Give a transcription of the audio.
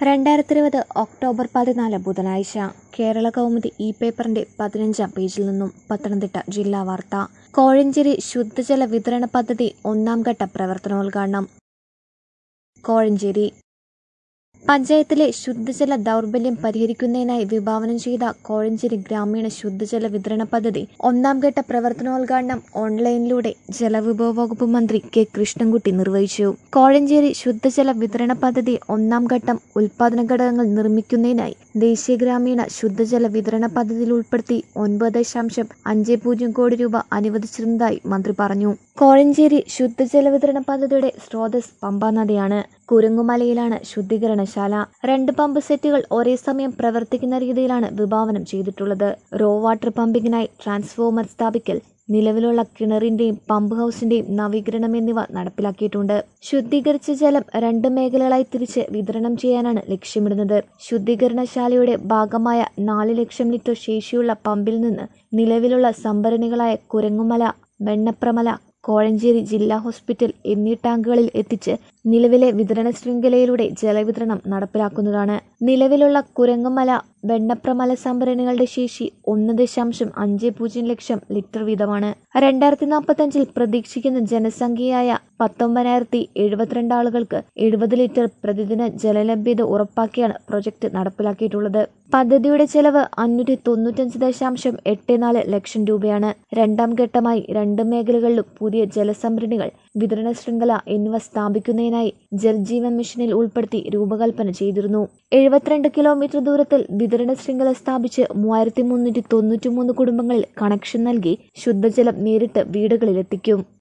രണ്ടായിരത്തി ഇരുപത് ഒക്ടോബർ പതിനാല് ബുധനാഴ്ച കേരള കൗമുദി ഇ പേപ്പറിന്റെ പതിനഞ്ചാം പേജിൽ നിന്നും പത്തനംതിട്ട ജില്ലാ വാർത്ത കോഴഞ്ചേരി ശുദ്ധജല വിതരണ പദ്ധതി ഒന്നാം ഘട്ട പ്രവർത്തനോദ്ഘാടനം കോഴഞ്ചേരി പഞ്ചായത്തിലെ ശുദ്ധജല ദൗർബല്യം പരിഹരിക്കുന്നതിനായി വിഭാവനം ചെയ്ത കോഴഞ്ചേരി ഗ്രാമീണ ശുദ്ധജല വിതരണ പദ്ധതി ഒന്നാം ഘട്ട പ്രവർത്തനോദ്ഘാടനം ഓൺലൈനിലൂടെ ജലവിഭവ വകുപ്പ് മന്ത്രി കെ കൃഷ്ണൻകുട്ടി നിർവഹിച്ചു കോഴഞ്ചേരി ശുദ്ധജല വിതരണ പദ്ധതി ഒന്നാം ഘട്ടം ഉൽപാദന ഘടകങ്ങൾ നിർമ്മിക്കുന്നതിനായി ദേശീയ ഗ്രാമീണ ശുദ്ധജല വിതരണ പദ്ധതിയിൽ ഉൾപ്പെടുത്തി ഒൻപത് ദശാംശം അഞ്ച് പൂജ്യം കോടി രൂപ അനുവദിച്ചിരുന്നതായി മന്ത്രി പറഞ്ഞു കോഴഞ്ചേരി ശുദ്ധജല വിതരണ പദ്ധതിയുടെ സ്രോതസ് പമ്പാ നദിയാണ് കുരങ്ങുമലയിലാണ് ശുദ്ധീകരണശാല രണ്ട് പമ്പ് സെറ്റുകൾ ഒരേ സമയം പ്രവർത്തിക്കുന്ന രീതിയിലാണ് വിഭാവനം ചെയ്തിട്ടുള്ളത് റോ വാട്ടർ പമ്പിങ്ങിനായി ട്രാൻസ്ഫോമർ സ്ഥാപിക്കൽ നിലവിലുള്ള കിണറിന്റെയും പമ്പ് ഹൗസിന്റെയും നവീകരണം എന്നിവ നടപ്പിലാക്കിയിട്ടുണ്ട് ശുദ്ധീകരിച്ച ജലം രണ്ട് മേഖലകളായി തിരിച്ച് വിതരണം ചെയ്യാനാണ് ലക്ഷ്യമിടുന്നത് ശുദ്ധീകരണശാലയുടെ ഭാഗമായ നാല് ലക്ഷം ലിറ്റർ ശേഷിയുള്ള പമ്പിൽ നിന്ന് നിലവിലുള്ള സംഭരണികളായ കുരങ്ങുമല വെണ്ണപ്രമല കോഴഞ്ചേരി ജില്ലാ ഹോസ്പിറ്റൽ എന്നീ ടാങ്കുകളിൽ എത്തിച്ച് നിലവിലെ വിതരണ ശൃംഖലയിലൂടെ ജലവിതരണം നടപ്പിലാക്കുന്നതാണ് നിലവിലുള്ള കുരങ്ങുമല വെണ്ണപ്രമല സംഭരണികളുടെ ശേഷി ഒന്ന് ദശാംശം അഞ്ച് പൂജ്യം ലക്ഷം ലിറ്റർ വീതമാണ് രണ്ടായിരത്തി നാൽപ്പത്തഞ്ചിൽ പ്രതീക്ഷിക്കുന്ന ജനസംഖ്യയായ പത്തൊമ്പതിനായിരത്തി എഴുപത്തിരണ്ട് ആളുകൾക്ക് എഴുപത് ലിറ്റർ പ്രതിദിന ജലലഭ്യത ഉറപ്പാക്കിയാണ് പ്രൊജക്ട് നടപ്പിലാക്കിയിട്ടുള്ളത് പദ്ധതിയുടെ ചെലവ് അഞ്ഞൂറ്റി തൊണ്ണൂറ്റഞ്ച് ദശാംശം എട്ട് നാല് ലക്ഷം രൂപയാണ് രണ്ടാം ഘട്ടമായി രണ്ട് മേഖലകളിലും പുതിയ ജലസംഭരണികൾ വിതരണ ശൃംഖല എന്നിവ സ്ഥാപിക്കുന്നതിനായി ജൽജീവൻ മിഷനിൽ ഉൾപ്പെടുത്തി രൂപകൽപ്പന ചെയ്തിരുന്നു എഴുപത്തിരണ്ട് കിലോമീറ്റർ ദൂരത്തിൽ വിതരണ ശൃംഖല സ്ഥാപിച്ച് മൂവായിരത്തി മുന്നൂറ്റി തൊണ്ണൂറ്റി മൂന്ന് കുടുംബങ്ങളിൽ കണക്ഷൻ നൽകി ശുദ്ധജലം നേരിട്ട് വീടുകളിലെത്തിക്കും